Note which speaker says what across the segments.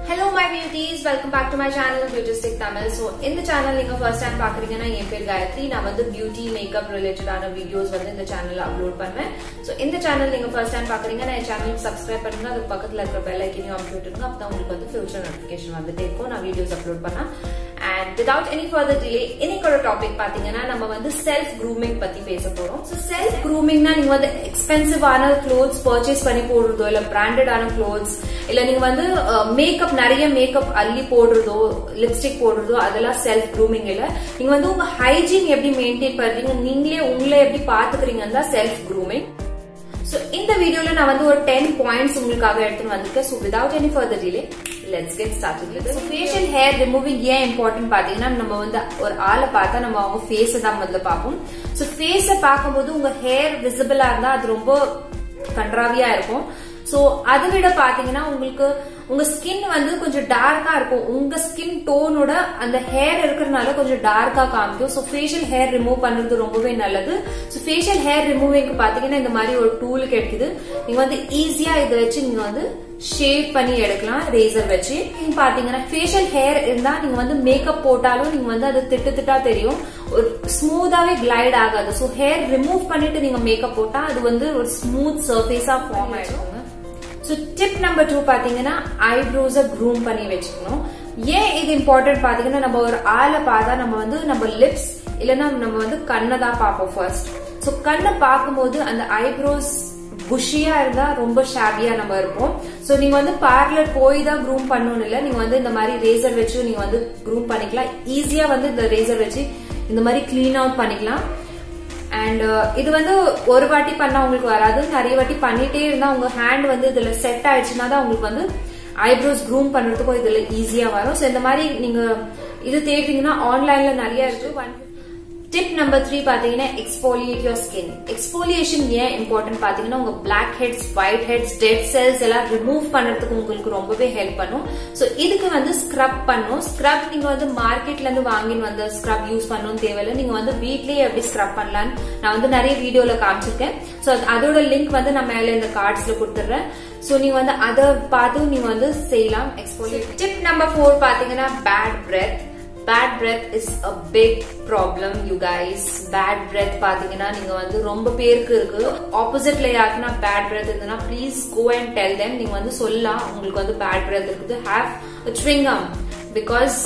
Speaker 1: Hello my beauties welcome back to my channel Beautistic Tamil so இந்த channel நீங்க first time பாக்குறீங்கன்னா என் பேர் காயத்ரி நான் வந்து பியூட்டி மேக்கப் ரிலேட்டடான வீடியோஸ் வந்து இந்த சேனல்ல அப்லோட் பண்ணுவேன் ஸோ இந்த சேனல் நீங்க ஃபர்ஸ்ட் டைம் பாக்குறீங்கன்னா என் சேனலுக்கு சப்ஸ்கிரைப் பண்ணுங்க அதுக்கு பக்கத்துல இருக்கிற பெல் ஐக்கனையும் அமுக்கி விட்டுருங்க அப்பதான் உங்களுக்கு வந்து ஃபியூச்சர் நோட்டிஃபிகேஷன் வந்துட்டே இருக்கும் நான் வீடியோஸ் அப்லோட் பண்ணா and without any further delay இன்னைக்கு ஒரு டாபிக் பாத்தீங்கன்னா நம்ம வந்து செல்ஃப் க்ரூமிங் பத்தி பேச போறோம் ஸோ செல்ஃப் க்ரூமிங்னா நீங்க வந்து எக்ஸ்பென்சிவான க்ளோத்ஸ் பர்ச்சேஸ் பண்ணி போடுறதோ இல்ல பிராண்டடான க்ளோத்ஸ் இல்ல நீங்க வந்து மேக்கப் நிறைய மேக்கப் அள்ளி போடுறதோ லிப்ஸ்டிக் போடுறதோ அதெல்லாம் செல்ஃப் க்ரூமிங் இல்ல நீங்க வந்து உங்க ஹைஜீன் எப்படி மெயின்டைன் பண்றீங்க நீங்களே உங்களை எப்படி பாத்துக்கிறீங்கன்னு தான் செல்ஃப் க்ரூமிங் சோ இந்த வீடியோல நான் வந்து ஒரு டென் பாயிண்ட்ஸ் உங்களுக்காக எடுத்துட்டு வந்திருக்கேன் so without any further delay let's get start with facial hair removing ஏன் இம்பார்ட்டன்ட் பாத்தீங்கன்னா நம்ம வந்து ஒரு ஆளை பார்த்தா நம்ம அவங்க ஃபேஸ தான் முதல்ல பார்ப்போம் ஸோ ஃபேஸ பார்க்கும்போது உங்க ஹேர் விசிபிளா இருந்தா அது ரொம்ப கன்றாவியா இருக்கும் சோ அதை விட பாத்தீங்கன்னா உங்களுக்கு உங்க ஸ்கின் வந்து கொஞ்சம் டார்க்கா இருக்கும் உங்க ஸ்கின் டோனோட அந்த ஹேர் இருக்கிறதுனால கொஞ்சம் டார்க்கா காமிக்கும் ஸோ ஃபேஷியல் ஹேர் ரிமூவ் பண்றது ரொம்பவே நல்லது ஸோ ஃபேஷியல் ஹேர் ரிமூவிங்க்கு பாத்தீங்கன்னா இந்த மாதிரி ஒரு டூல் கிடைக்குது நீங்க வந்து ஈஸியா இதை வச்சு நீங்க வந்து ஷேவ் பண்ணி எடுக்கலாம் ரேசர் வச்சு நீங்க பாத்தீங்கன்னா ஃபேஷியல் ஹேர் இருந்தா நீங்க வந்து மேக்கப் போட்டாலும் நீங்க வந்து அது திட்டு திட்டா தெரியும் ஒரு ஸ்மூத்தாவே கிளைட் ஆகாது ஸோ ஹேர் ரிமூவ் பண்ணிட்டு நீங்க மேக்கப் போட்டா அது வந்து ஒரு ஸ்மூத் சர்ஃபேஸா ஃபார்ம் ஆயிடும் ஸோ டிப் நம்பர் டூ பாத்தீங்கன்னா ஐப்ரோஸை க்ரூம் பண்ணி வச்சுக்கணும் ஏன் இது இம்பார்ட்டன்ட் பாத்தீங்கன்னா நம்ம ஒரு ஆளை பார்த்தா நம்ம வந்து நம்ம லிப்ஸ் இல்லைன்னா நம்ம வந்து கண்ணை தான் பார்ப்போம் ஃபர்ஸ்ட் ஸோ கண்ணை பார்க்கும்போது அந்த ஐப்ரோஸ் புஷியா இருந்தா ரொம்ப ஷாபியா நம்ம இருப்போம் சோ நீங்க வந்து பார்லர் போய் தான் க்ரூம் பண்ணணும் இல்ல நீங்க வந்து இந்த மாதிரி ரேசர் வச்சு நீங்க வந்து க்ரூம் பண்ணிக்கலாம் ஈஸியா வந்து இந்த ரேசர் வச்சு இந்த மாதிரி கிளீன் அவுட் பண்ணிக்கலாம் அண்ட் இது வந்து ஒரு வாட்டி பண்ணா உங்களுக்கு வராது நிறைய வாட்டி பண்ணிட்டே இருந்தா உங்க ஹேண்ட் வந்து இதுல செட் ஆயிடுச்சுன்னா தான் உங்களுக்கு வந்து ஐப்ரோஸ் க்ரூம் பண்றதுக்கும் இதுல ஈஸியா வரும் ஸோ இந்த மாதிரி நீங்க இது தேடிங்கன்னா ஆன்லைன்ல நிறைய இருக்கு ஒன் டிப் நம்பர் த்ரீ பாத்தீங்கன்னா எக்ஸ்போலியேட் யோர் ஸ்கின் எக்ஸ்போலியேஷன் ஏன் இம்பார்ட்டன்ட் பாத்தீங்கன்னா உங்க blackheads whiteheads dead cells எல்லாம் ரிமூவ் பண்றதுக்கு உங்களுக்கு ரொம்பவே ஹெல்ப் பண்ணும் சோ இதுக்கு வந்து ஸ்க்ரப் பண்ணும் ஸ்க்ரப் நீங்க வந்து மார்க்கெட்ல இருந்து வாங்கின்னு வந்த ஸ்க்ரப் யூஸ் பண்ணணும் தேவையில்லை நீங்க வந்து வீட்லயே எப்படி ஸ்க்ரப் பண்ணலாம்னு நான் வந்து நிறைய வீடியோல காமிச்சிருக்கேன் சோ அதோட லிங்க் வந்து நான் மேல இந்த கார்ட்ஸ்ல கொடுத்துறேன் சோ நீங்க வந்து அதை பார்த்து நீங்க வந்து செய்யலாம் எக்ஸ்போலியேட் டிப் நம்பர் ஃபோர் பாத்தீங்கன்னா bad breath bad breath is a big problem you guys bad breath பாத்தீங்கன்னா நீங்க வந்து ரொம்ப பேருக்கு இருக்கு ஆப்போசிட்ல யாருக்குன்னா பேட் பிரெத் இருந்ததுன்னா please go and tell them நீங்க வந்து சொல்லலாம் உங்களுக்கு வந்து பேட் பிரெத் இருக்குது have drinking because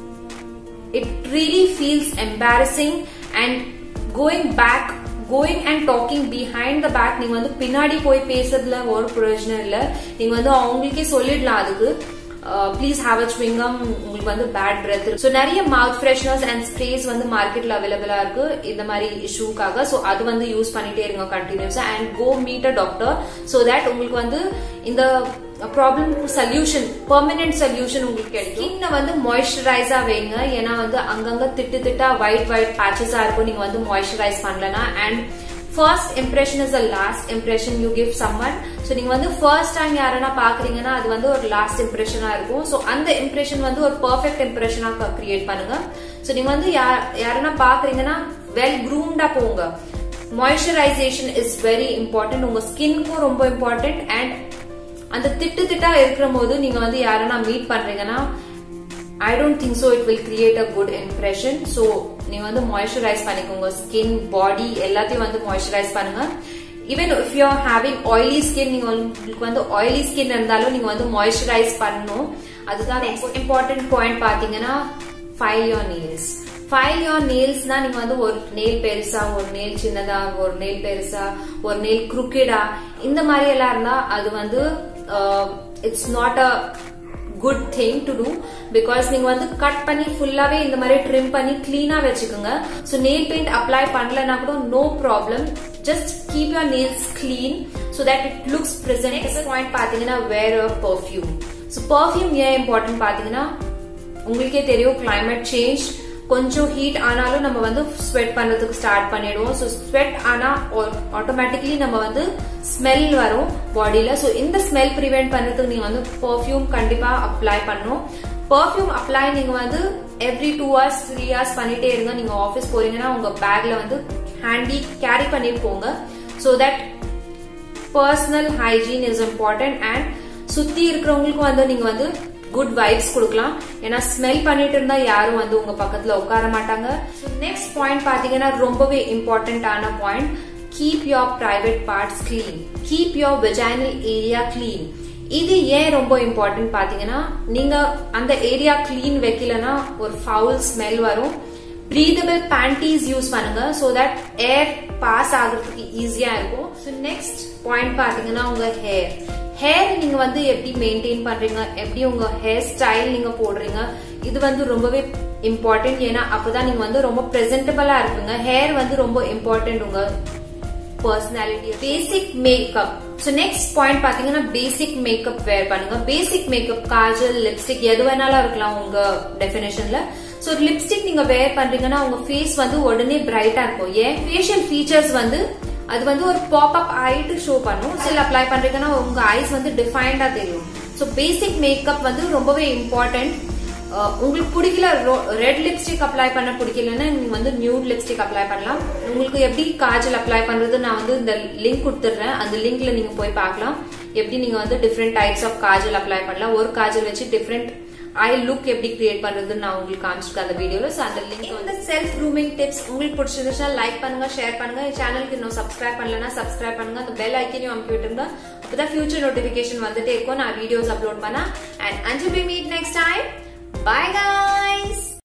Speaker 1: it really feels embarrassing and going back going and talking behind the back நீங்க வந்து பின்னாடி போய் பேசுறதுல ஒரு பிரயோஜனம் இல்ல நீங்க வந்து அவங்களுக்கே சொல்லிடலாம் அதுக்கு ப்ளீஸ் ஹாவ் அ ஸ்விங்கம் உங்களுக்கு வந்து பேட் பிரெத் ஸோ நிறைய மவுத் ஃப்ரெஷ்னர்ஸ் அண்ட் ஸ்ப்ரேஸ் வந்து மார்க்கெட்ல அவைலபிளா இருக்கு இந்த மாதிரி இஷ்யூக்காக ஸோ அது வந்து யூஸ் பண்ணிட்டே இருங்க கண்டினியூஸா and go meet a doctor so that உங்களுக்கு வந்து இந்த ப்ராப்ளம் சொல்யூஷன் பெர்மனன்ட் சொல்யூஷன் உங்களுக்கு கிடைக்கும் ஸ்கின்னை வந்து மாய்ஸ்சரைஸா வைங்க ஏன்னா வந்து அங்கங்க திட்டு திட்டா ஒயிட் ஒயிட் பேச்சஸா இருக்கும் நீங்க வந்து மாய்ஸ்சரைஸ் பண்ணலனா and first impression is a last impression you give someone so நீங்க வந்து ஃபர்ஸ்ட் டைம் யாரனா பாக்குறீங்கன்னா அது வந்து ஒரு லாஸ்ட் இம்ப்ரெஷனா இருக்கும் ஸோ அந்த இம்ப்ரெஷன் வந்து ஒரு பர்ஃபெக்ட் இம்ப்ரெஷனா கிரியேட் பண்ணுங்க ஸோ நீங்க வந்து யாரனா பாக்குறீங்கன்னா வெல் க்ரூம்டா போங்க மாய்ஸ்சரைசேஷன் இஸ் வெரி இம்பார்ட்டன்ட் உங்க ஸ்கின்க்கும் ரொம்ப இம்பார்ட்டன்ட் அண்ட் அந்த திட்டு திட்டா இருக்கிற போது நீங்க வந்து யாரனா மீட் பண்றீங்கன்னா I don't think so it will create a good impression so நீங்க வந்து மாய்ஸ்சரைஸ் பண்ணிக்கோங்க ஸ்கின் பாடி எல்லாத்தையும் வந்து மாய்ஸ்சரைஸ் பண்ணுங்க even if you having oily skin நீங்க உங்களுக்கு வந்து ஆயிலி ஸ்கின் இருந்தாலும் நீங்க வந்து மாய்ஸ்சரைஸ் பண்ணணும் அதுதான் இம்பார்ட்டன்ட் பாயிண்ட் பாத்தீங்கன்னா file your nails file your நெயில்ஸ்னா நீங்க வந்து ஒரு நெயில் பெருசா ஒரு நெயில் சின்னதா ஒரு நெயில் பெருசா ஒரு நெயில் குருக்கெடா இந்த மாதிரி எல்லாம் இருந்தா அது வந்து it's not a good thing to do because நீங்க வந்து கட் பண்ணி ஃபுல்லாவே இந்த மாதிரி ட்ரிம் பண்ணி கிளீனா வச்சுக்கோங்க ஸோ நெயில் பெயிண்ட் அப்ளை பண்ணலனா கூட no problem just keep your nails clean so that it looks present next point பாத்தீங்கன்னா wear a perfume so perfume ஏன் இம்பார்ட்டன்ட் பாத்தீங்கன்னா உங்களுக்கே தெரியும் கிளைமேட் சேஞ்ச் கொஞ்சம் ஹீட் ஆனாலும் நம்ம வந்து ஸ்வெட் பண்றதுக்கு ஸ்டார்ட் பண்ணிடுவோம் ஸோ ஸ்வெட் ஆனா ஆட்டோமேட்டிக்லி நம்ம வந்து ஸ்மெல் வரும் பாடியில ஸோ இந்த ஸ்மெல் ப்ரிவென்ட் பண்றதுக்கு நீங்க வந்து பர்ஃபியூம் கண்டிப்பா அப்ளை பண்ணணும் பர்ஃபியூம் அப்ளை நீங்க வந்து every two hours three hours பண்ணிட்டே இருங்க நீங்க ஆஃபீஸ் போறீங்கன்னா உங்க பேக்ல வந்து ஹேண்டி கேரி பண்ணிட்டு போங்க so that personal hygiene is important and சுத்தி இருக்கிறவங்களுக்கும் வந்து நீங்க வந்து குட் வைப்ஸ் கொடுக்கலாம் ஏன்னா ஸ்மெல் பண்ணிட்டு இருந்தா யாரும் வந்து உங்க பக்கத்துல உட்கார மாட்டாங்க நெக்ஸ்ட் பாயிண்ட் பாத்தீங்கன்னா ரொம்பவே இம்பார்ட்டன்டான point keep your private parts clean keep your vaginal area clean இது ஏன் ரொம்ப இம்பார்ட்டன்ட் பாத்தீங்கன்னா நீங்க அந்த ஏரியா கிளீன் வைக்கலனா ஒரு ஃபவுல் ஸ்மெல் வரும் பிரீதபிள் பேண்டீஸ் யூஸ் பண்ணுங்க சோ தட் ஏர் பாஸ் ஆகுறதுக்கு ஈஸியா இருக்கும் ஸோ நெக்ஸ்ட் பாயிண்ட் பாத்தீங்கன்னா உங்க ஹேர் ஹேர் நீங்க வந்து எப்படி மெயின்டைன் பண்றீங்க எப்படி உங்க ஹேர் ஸ்டைல் நீங்க போடுறீங்க இது வந்து ரொம்பவே இம்பார்ட்டன்ட் ஏன்னா அப்பதான் நீங்க வந்து ரொம்ப பிரசன்டபிளா இருக்குங்க ஹேர் வந்து ரொம்ப இம்பார்ட்டன்ட் உங்க personality basic makeup so next point பாத்தீங்கன்னா பேசிக் மேக்கப் வேர் பண்ணுங்க பேசிக் மேக்கப் காஜல் லிப்ஸ்டிக் எது வேணாலும் இருக்கலாம் உங்க டெபினேஷன்ல ஸோ லிப்ஸ்டிக் நீங்க வேர் பண்றீங்கன்னா உங்க ஃபேஸ் வந்து உடனே பிரைட்டா இருக்கும் ஏன் ஃபேஷியல் ஃபீச்சர்ஸ் வந்து அது வந்து ஒரு பாப் அப் ஆயிட்டு ஷோ பண்ணும் சில அப்ளை பண்றீங்கன்னா உங்க ஐஸ் வந்து டிஃபைன்டா தெரியும் ஸோ பேசிக் மேக்கப் வந்து ரொம்பவே இம்பார்ட்டன்ட் உங்களுக்கு பிடிக்கல ரெட் லிப்ஸ்டிக் அப்ளை பண்ண பிடிக்கலன்னா நீங்க வந்து நியூட் லிப்ஸ்டிக் அப்ளை பண்ணலாம் உங்களுக்கு எப்படி காஜல் அப்ளை பண்றது நான் வந்து இந்த லிங்க் கொடுத்துட்றேன் அந்த லிங்க்ல நீங்க போய் பார்க்கலாம் எப்படி நீங்க வந்து different types of kajal apply பண்ணலாம் ஒரு காஜல் வச்சு டிஃப்ரெண்ட் ஐ லுக் எப்படி கிரியேட் பண்றதுன்னு நான் உங்களுக்கு காமிச்சிருக்கேன் அந்த வீடியோல ஸோ அந்த லிங்க் வந்து செல்ஃப் க்ரூமிங் டிப்ஸ் உங்களுக்கு பிடிச்சிருந்துச்சுன்னா லைக் பண்ணுங்க ஷேர் பண்ணுங்க என் சேனலுக்கு இன்னும் சப்ஸ்கிரைப் பண்ணலன்னா சப்ஸ்கிரைப் பண்ணுங்க அந்த பெல் ஐக்கனையும் அமுக்கி விட்டுருங்க அப்பதான் ஃபியூச்சர் நோட்டிபிகேஷன் வந்துட்டே இருக்கும் நான் வீடியோஸ் அப்லோட் பண்ணா அண்ட் அஞ்சு bye meet next time Bye guys!